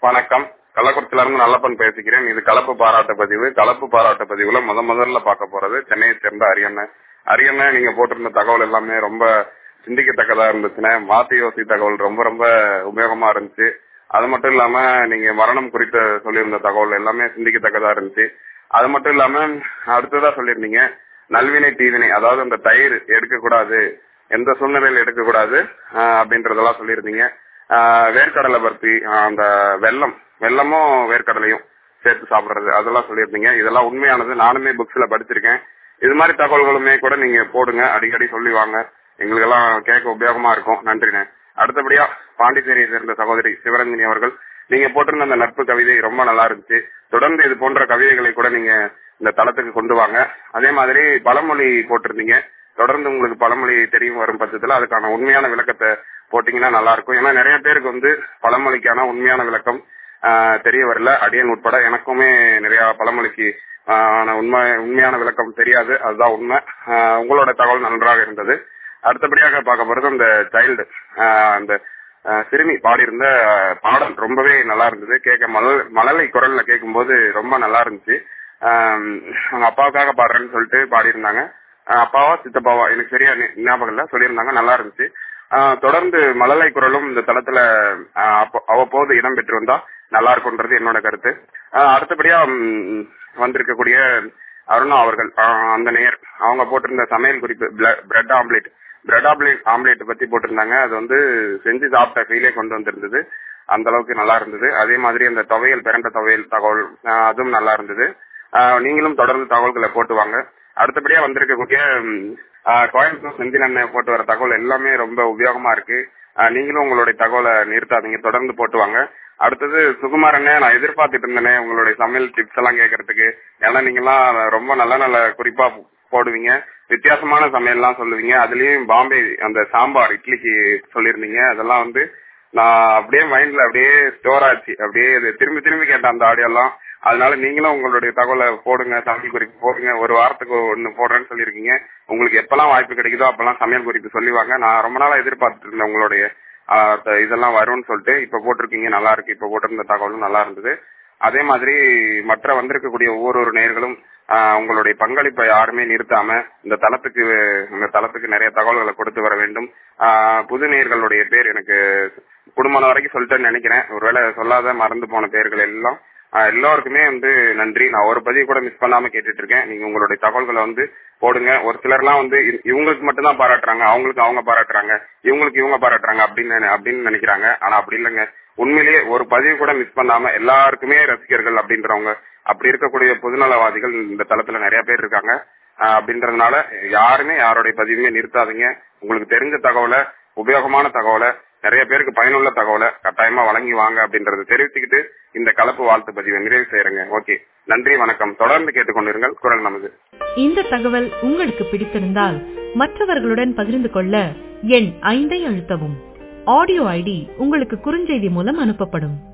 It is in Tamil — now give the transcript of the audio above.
வணக்கம் கள்ளக்குறிச்சியில இருந்து நல்லப்பன் பேசிக்கிறேன் இது கலப்பு பாராட்டு பதிவு கலப்பு பாராட்டு பதிவுல முத முதல்ல பார்க்க போறது சென்னையை சேர்ந்த அரியண்ணன் அரியண்ணன் நீங்க போட்டிருந்த தகவல் எல்லாமே ரொம்ப சிந்திக்கத்தக்கதா இருந்துச்சுன்னா மாத்தி யோசி தகவல் ரொம்ப ரொம்ப உபயோகமா இருந்துச்சு அது மட்டும் இல்லாம நீங்க மரணம் குறித்து சொல்லியிருந்த தகவல் எல்லாமே சிந்திக்கத்தக்கதா இருந்துச்சு அது மட்டும் இல்லாம அடுத்ததா சொல்லியிருந்தீங்க நல்வினை தீவினை அதாவது அந்த தயிர் எடுக்கக்கூடாது எந்த சூழ்நிலையில் எடுக்கக்கூடாது ஆஹ் அப்படின்றதெல்லாம் சொல்லியிருந்தீங்க ஆஹ் வேர்க்கடலை பருப்பி ஆஹ் அந்த வெல்லம் வெல்லமும் வேர்க்கடலையும் சேர்த்து சாப்பிடுறது அதெல்லாம் சொல்லியிருந்தீங்க இதெல்லாம் உண்மையானது நானுமே புக்ஸ்ல படிச்சிருக்கேன் இது மாதிரி தகவல்களுமே கூட நீங்க போடுங்க அடிக்கடி சொல்லி வாங்க எங்களுக்கெல்லாம் கேட்க உபயோகமா இருக்கும் நன்றிண்ணே அடுத்தபடியா பாண்டிச்சேரியை சேர்ந்த சகோதரி சிவரஞ்சனி அவர்கள் நீங்க போட்டிருந்த அந்த நட்பு கவிதை ரொம்ப நல்லா இருந்துச்சு தொடர்ந்து இது போன்ற கவிதைகளை கூட நீங்க இந்த தளத்துக்கு கொண்டு வாங்க அதே மாதிரி பழமொழி போட்டிருந்தீங்க தொடர்ந்து உங்களுக்கு பழமொழி தெரியும் வரும் பட்சத்துல அதுக்கான உண்மையான விளக்கத்தை போட்டீங்கன்னா நல்லா இருக்கும் ஏன்னா நிறைய பேருக்கு வந்து பழமொழிக்கான உண்மையான விளக்கம் ஆஹ், தெரிய வரல அடியன் உட்பட எனக்குமே நிறைய பழமொழிக்கு ஆஹ், உண்மை உண்மையான விளக்கம் தெரியாது அதுதான் உண்மை ஆஹ், உங்களோட தகவல் நன்றாக இருந்தது அடுத்தபடியாக பார்க்க போறது அந்த சைல்டு அந்த ஆஹ், சிறுமி பாடியிருந்த ஆஹ், பாடல் ரொம்பவே நல்லா இருந்தது கேட்க மலல் மழலை குரல்ல கேட்கும்போது ரொம்ப நல்லா இருந்துச்சு ஆஹ், அவங்க அப்பாவுக்காக பாடுறேன்னு சொல்லிட்டு பாடியிருந்தாங்க ஆஹ், அப்பாவா சித்தப்பாவா எனக்கு சரியா ஞா- ஞாபகம் இல்ல சொல்லியிருந்தாங்க நல்லா இருந்துச்சு ஆஹ், தொடர்ந்து மழலை குரலும் இந்த தளத்துல ஆஹ், அப்ப- அவ்வப்போது இடம் பெற்று வந்தா நல்லா இருக்கும்ன்றது என்னோட கருத்து ஆஹ், அடுத்தபடியா ம், வந்திருக்கக்கூடிய அருணா அவர்கள் ஆஹ், அந்த நேர் அவங்க போட்டிருந்த சமையல் குறிப்பு bread omelette bread omelette omelette பத்தி போட்டிருந்தாங்க அது வந்து செஞ்சு சாப்பிட்ட ஃபீலே கொண்டு வந்திருந்தது அந்த அளவுக்கு நல்லா இருந்தது அதே மாதிரி அந்த துவையல் பிறண்ட துவையல் தகவல் ஆஹ், அதுவும் நல்லா இருந்தது ஆஹ், நீங்களும் தொடர்ந்து தகவல்களை போட்டு வாங்க அடுத்தபடியா வந்திருக்கக்கூடிய ம், ஆஹ், கோயம்புத்தூர் செந்தில் அண்ணன் போட்டு வர தகவல் எல்லாமே ரொம்ப உபயோகமா இருக்கு ஆஹ், நீங்களும் உங்களுடைய தகவலை நிறுத்தாதீங்க தொடர்ந்து போட்டு வாங்க அடுத்தது சுகுமார் அண்ணே நான் எதிர்பார்த்துட்டு இருந்தேனே உங்களுடைய சமையல் டிப்ஸ் எல்லாம் கேட்கறதுக்கு ஏன்னா நீங்கெல்லாம் ரொம்ப நல்ல நல்ல குறிப்பா போடுவீங்க வித்தியாசமான சமையல்லாம் சொல்லுவீங்க அதுலயும் பாம்பே அந்த சாம்பார் இட்லிக்கு சொல்லியிருந்தீங்க அதெல்லாம் வந்து நான் அப்படியே மைண்ட்ல அப்படியே ஸ்டோர் ஆச்சு அப்படியே இது திரும்பி திரும்பி கேட்டேன் அந்த ஆடியோ எல்லாம் அதனால நீங்களும் உங்களுடைய தகவலை போடுங்க சமையல் குறிப்பு போடுங்க ஒரு வாரத்துக்கு ஒன்னு போடுறேன்னு சொல்லியிருக்கீங்க உங்களுக்கு எப்பெல்லாம் வாய்ப்பு கிடைக்குதோ அப்பெல்லாம் சமையல் குறிப்பு சொல்லிவாங்க நான் ரொம்ப நாளா எதிர்பார்த்துட்டு இருந்தேன் உங்களுடைய ஆஹ், த- இதெல்லாம் வரும்னு சொல்லிட்டு இப்ப போட்டிருக்கீங்க நல்லா இருக்கு இப்ப போட்டிருந்த தகவலும் நல்லா இருந்தது அதே மாதிரி மற்ற வந்திருக்கக்கூடிய ஒவ்வொரு ஒரு நேர்களும் ஆஹ், உங்களுடைய பங்களிப்பை யாருமே நிறுத்தாம இந்த தளத்துக்கு இந்த தளத்துக்கு நிறைய தகவல்களை கொடுத்து வர வேண்டும் ஆஹ், புது நேர்களுடைய பேர் எனக்கு குடும்பம் வரைக்கும் சொல்லிட்டேன்னு நினைக்கிறேன் ஒருவேளை சொல்லாத மறந்து போன பேர்கள் எல்லாம் ஆஹ், எல்லாருக்குமே வந்து நன்றி நான் ஒரு பதிவு கூட மிஸ் பண்ணாம கேட்டுட்டு இருக்கேன் நீங்க உங்களுடைய தகவல்களை வந்து போடுங்க ஒரு சிலர்லாம் வந்து இ- இவங்களுக்கு மட்டும் தான் பாராட்டுறாங்க அவங்களுக்கு அவங்க பாராட்டுறாங்க இவங்களுக்கு இவங்க பாராட்டுறாங்க அப்படின்னு நினை- அப்படின்னு நினைக்கிறாங்க ஆனா அப்படி இல்லைங்க உண்மையிலேயே ஒரு பதிவு கூட மிஸ் பண்ணாம எல்லாருக்குமே ரசிகர்கள் அப்படின்றவங்க அப்படி இருக்கக்கூடிய பொதுநலவாதிகள் இந்த தளத்துல நிறைய பேர் இருக்காங்க ஆஹ் அப்படின்றதுனால யாருமே யாருடைய பதிவுமே நிறுத்தாதீங்க உங்களுக்கு தெரிஞ்ச தகவலை உபயோகமான தகவலை நிறைய பேருக்கு பயனுள்ள தகவலை கட்டாயமா வழங்கி வாங்க அப்படின்றத தெரிவிச்சுக்கிட்டு இந்த கலப்பு வாழ்த்து பதிவை நிறைவு செய்யறேங்க ஓகே நன்றி வணக்கம் தொடர்ந்து கேட்டுக்கொண்டிருங்கள் குரல் நமது இந்த தகவல் உங்களுக்கு பிடித்திருந்தால் மற்றவர்களுடன் பகிர்ந்து கொள்ள எண் ஐந்தை அழுத்தவும் ஆடியோ ஐடி உங்களுக்கு குறுஞ்செய்தி மூலம் அனுப்பப்படும்